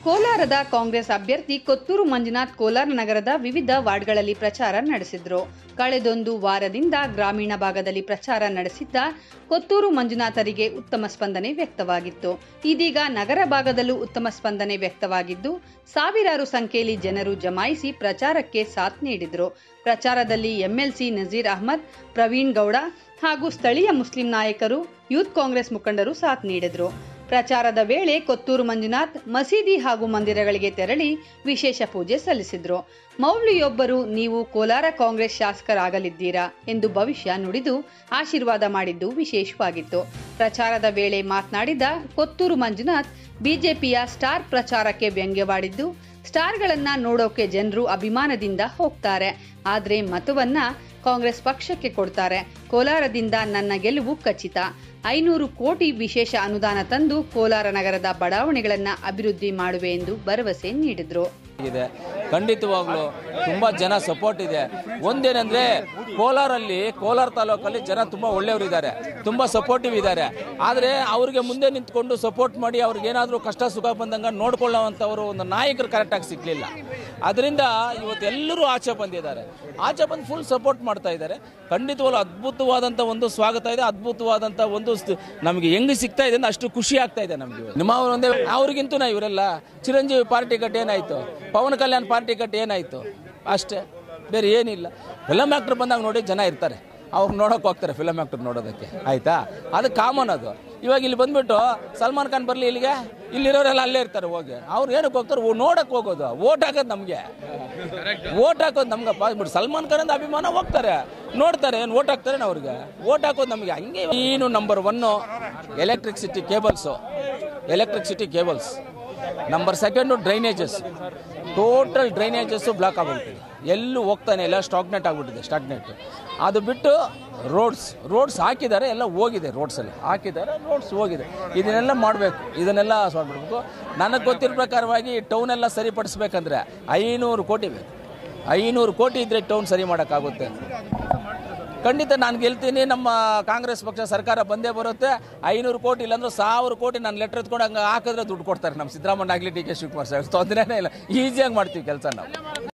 ಕೋಲಾರದ ಕಾಂಗ್ರೆಸ್ ಅಭ್ಯರ್ಥಿ ಕೊತ್ತೂರು ಮಂಜುನಾಥ್ ಕೋಲಾರ ನಗರದ ವಿವಿಧ ವಾರ್ಡ್ಗಳಲ್ಲಿ ಪ್ರಚಾರ ನಡೆಸಿದ್ರು ಕಳೆದೊಂದು ವಾರದಿಂದ ಗ್ರಾಮೀಣ ಭಾಗದಲ್ಲಿ ಪ್ರಚಾರ ನಡೆಸಿದ್ದ ಕೊತ್ತೂರು ಮಂಜುನಾಥರಿಗೆ ಉತ್ತಮ ಸ್ಪಂದನೆ ವ್ಯಕ್ತವಾಗಿತ್ತು ಇದೀಗ ನಗರ ಭಾಗದಲ್ಲೂ ಉತ್ತಮ ಸ್ಪಂದನೆ ವ್ಯಕ್ತವಾಗಿದ್ದು ಸಾವಿರಾರು ಸಂಖ್ಯೆಯಲ್ಲಿ ಜನರು ಜಮಾಯಿಸಿ ಪ್ರಚಾರಕ್ಕೆ ಸಾಥ್ ನೀಡಿದ್ರು ಪ್ರಚಾರದಲ್ಲಿ ಎಂಎಲ್ಸಿ ನಜೀರ್ ಅಹ್ಮದ್ ಪ್ರವೀಣ್ ಗೌಡ ಹಾಗೂ ಸ್ಥಳೀಯ ಮುಸ್ಲಿಂ ನಾಯಕರು ಯೂತ್ ಕಾಂಗ್ರೆಸ್ ಮುಖಂಡರು ಸಾಥ್ ನೀಡಿದ್ರು ಪ್ರಚಾರದ ವೇಳೆ ಕೊತ್ತೂರು ಮಂಜುನಾಥ್ ಮಸೀದಿ ಹಾಗೂ ಮಂದಿರಗಳಿಗೆ ತೆರಳಿ ವಿಶೇಷ ಪೂಜೆ ಸಲ್ಲಿಸಿದ್ರು ಮೌಲ್ವಿಯೊಬ್ಬರು ನೀವು ಕೋಲಾರ ಕಾಂಗ್ರೆಸ್ ಶಾಸಕರಾಗಲಿದ್ದೀರಾ ಎಂದು ಭವಿಷ್ಯ ನುಡಿದು ಆಶೀರ್ವಾದ ಮಾಡಿದ್ದು ವಿಶೇಷವಾಗಿತ್ತು ಪ್ರಚಾರದ ವೇಳೆ ಮಾತನಾಡಿದ ಕೊತ್ತೂರು ಮಂಜುನಾಥ್ ಬಿಜೆಪಿಯ ಸ್ಟಾರ್ ಪ್ರಚಾರಕ್ಕೆ ವ್ಯಂಗ್ಯವಾಡಿದ್ದು ಸ್ಟಾರ್ಗಳನ್ನ ನೋಡೋಕೆ ಜನರು ಅಭಿಮಾನದಿಂದ ಹೋಗ್ತಾರೆ ಆದ್ರೆ ಮತವನ್ನ ಕಾಂಗ್ರೆಸ್ ಪಕ್ಷಕ್ಕೆ ಕೊಡ್ತಾರೆ ಕೋಲಾರದಿಂದ ನನ್ನ ಗೆಲುವು ಖಚಿತ ಐನೂರು ಕೋಟಿ ವಿಶೇಷ ಅನುದಾನ ತಂದು ಕೋಲಾರ ನಗರದ ಬಡಾವಣೆಗಳನ್ನ ಅಭಿವೃದ್ಧಿ ಮಾಡುವೆ ಎಂದು ಭರವಸೆ ನೀಡಿದ್ರು ಇದೆ ಖಂಡಿತವಾಗ್ಲೂ ತುಂಬ ಜನ ಸಪೋರ್ಟ್ ಇದೆ ಒಂದೇನೆಂದ್ರೆ ಕೋಲಾರಲ್ಲಿ ಕೋಲಾರ ತಾಲೂಕಲ್ಲಿ ಜನ ತುಂಬ ಒಳ್ಳೆಯವರಿದ್ದಾರೆ ತುಂಬ ಸಪೋರ್ಟಿವ್ ಇದ್ದಾರೆ ಆದರೆ ಅವ್ರಿಗೆ ಮುಂದೆ ನಿಂತ್ಕೊಂಡು ಸಪೋರ್ಟ್ ಮಾಡಿ ಅವ್ರಿಗೆ ಏನಾದರೂ ಕಷ್ಟ ಸುಖ ಬಂದಂಗೆ ನೋಡ್ಕೊಳ್ಳೋವಂಥವ್ರು ಒಂದು ನಾಯಕರು ಕರೆಕ್ಟಾಗಿ ಸಿಕ್ಕಲಿಲ್ಲ ಅದರಿಂದ ಇವತ್ತು ಎಲ್ಲರೂ ಆಚೆ ಬಂದಿದ್ದಾರೆ ಆಚೆ ಬಂದು ಫುಲ್ ಸಪೋರ್ಟ್ ಮಾಡ್ತಾ ಇದ್ದಾರೆ ಖಂಡಿತವಾಗ್ಲೂ ಅದ್ಭುತವಾದಂಥ ಒಂದು ಸ್ವಾಗತ ಇದೆ ಅದ್ಭುತವಾದಂಥ ಒಂದು ಸ್- ನಮಗೆ ಹೆಂಗೆ ಸಿಗ್ತಾ ಇದೆ ಅಂದ್ರೆ ಅಷ್ಟು ಖುಷಿ ಆಗ್ತಾ ಇದೆ ನಮಗೆ ನಿಮ್ಮ ಒಂದೇ ಅವ್ರಿಗಿಂತೂ ನಾ ಇವರೆಲ್ಲ ಚಿರಂಜೀವಿ ಪಾರ್ಟಿ ಕಟ್ ಏನಾಯ್ತು ಪವನ್ ಕಲ್ಯಾಣ್ ಪಾರ್ಟಿ ಕಟ್ ಏನಾಯ್ತು ಅಷ್ಟೇ ಬೇರೆ ಏನಿಲ್ಲ ಫಿಲಮ್ ಆ್ಯಕ್ಟರ್ ಬಂದಾಗ ನೋಡಿ ಜನ ಇರ್ತಾರೆ ಅವ್ರು ನೋಡೋಕೆ ಹೋಗ್ತಾರೆ ಫಿಲಮ್ ಆ್ಯಕ್ಟರ್ ನೋಡೋದಕ್ಕೆ ಆಯ್ತಾ ಅದು ಕಾಮನ್ ಅದು ಇವಾಗ ಇಲ್ಲಿ ಬಂದ್ಬಿಟ್ಟು ಸಲ್ಮಾನ್ ಖಾನ್ ಬರಲಿ ಇಲ್ಲಿಗೆ ಇಲ್ಲಿರೋರೆಲ್ಲ ಅಲ್ಲೇ ಇರ್ತಾರೆ ಹೋಗಿ ಅವ್ರು ಏನಕ್ಕೆ ಹೋಗ್ತಾರೆ ನೋಡಕ್ಕೆ ಹೋಗೋದು ಓಟ್ ಹಾಕೋದು ನಮಗೆ ಓಟ್ ಹಾಕೋದು ನಮ್ಗಪ್ಪ ಬಿಟ್ಟು ಸಲ್ಮಾನ್ ಖಾನ್ ಅಂತ ಅಭಿಮಾನ ಹೋಗ್ತಾರೆ ನೋಡ್ತಾರೆ ಏನು ಓಟ್ ಹಾಕ್ತಾರೆ ಅವ್ರಿಗೆ ಓಟ್ ಹಾಕೋದು ನಮಗೆ ಹಂಗೆ ಏನು number one electricity cables electricity cables number second drainages total drainages block ಆಗ್ಬಿಟ್ಟಿದೆ ಎಲ್ಲೂ ಹೋಗ್ತಾನೆ ಇಲ್ಲ ಸ್ಟಾಗ್ನೆಟ್ ಆಗಿಬಿಟ್ಟಿದೆ ಸ್ಟಾಗ್ನೆಟ್ ಅದು ಬಿಟ್ಟು ರೋಡ್ಸ್ ರೋಡ್ಸ್ ಹಾಕಿದ್ದಾರೆ ಎಲ್ಲ ಹೋಗಿದೆ ರೋಡ್ಸಲ್ಲಿ ಹಾಕಿದ್ದಾರೆ ರೋಡ್ಸ್ ಹೋಗಿದೆ ಇದನ್ನೆಲ್ಲ ಮಾಡಬೇಕು ಇದನ್ನೆಲ್ಲ ಮಾಡ್ಬಿಡ್ಬೇಕು ನನಗೆ ಗೊತ್ತಿರೋ ಪ್ರಕಾರವಾಗಿ ಟೌನೆಲ್ಲ ಸರಿಪಡಿಸ್ಬೇಕಂದ್ರೆ ಐನೂರು ಕೋಟಿ ಬೇಕು ಐನೂರು ಕೋಟಿ ಇದ್ದರೆ ಟೌನ್ ಸರಿ ಮಾಡೋಕ್ಕಾಗುತ್ತೆ ಖಂಡಿತ ನಾನು ಗೆಲ್ತೀನಿ ನಮ್ಮ ಕಾಂಗ್ರೆಸ್ ಪಕ್ಷ ಸರ್ಕಾರ ಬಂದೇ ಬರುತ್ತೆ ಐನೂರು ಕೋಟಿ ಇಲ್ಲಾಂದ್ರೆ ಸಾವಿರ ಕೋಟಿ ನಾನು ಲೆಟರ್ ಎತ್ಕೊಂಡು ಹಂಗೆ ಹಾಕಿದ್ರೆ ದುಡ್ಡು ಕೊಡ್ತಾರೆ ನಮ್ಮ ಸಿದ್ದರಾಮಯ್ಯ ಆಗಲಿ ಡಿ ಕೆ ಶಿವಕುಮಾರ್ ಸಾಹೇಬ್ ತೊಂದರೆನೇ ಇಲ್ಲ ಈಸಿಯಾಗಿ ಮಾಡ್ತೀವಿ ಕೆಲಸ ನಾವು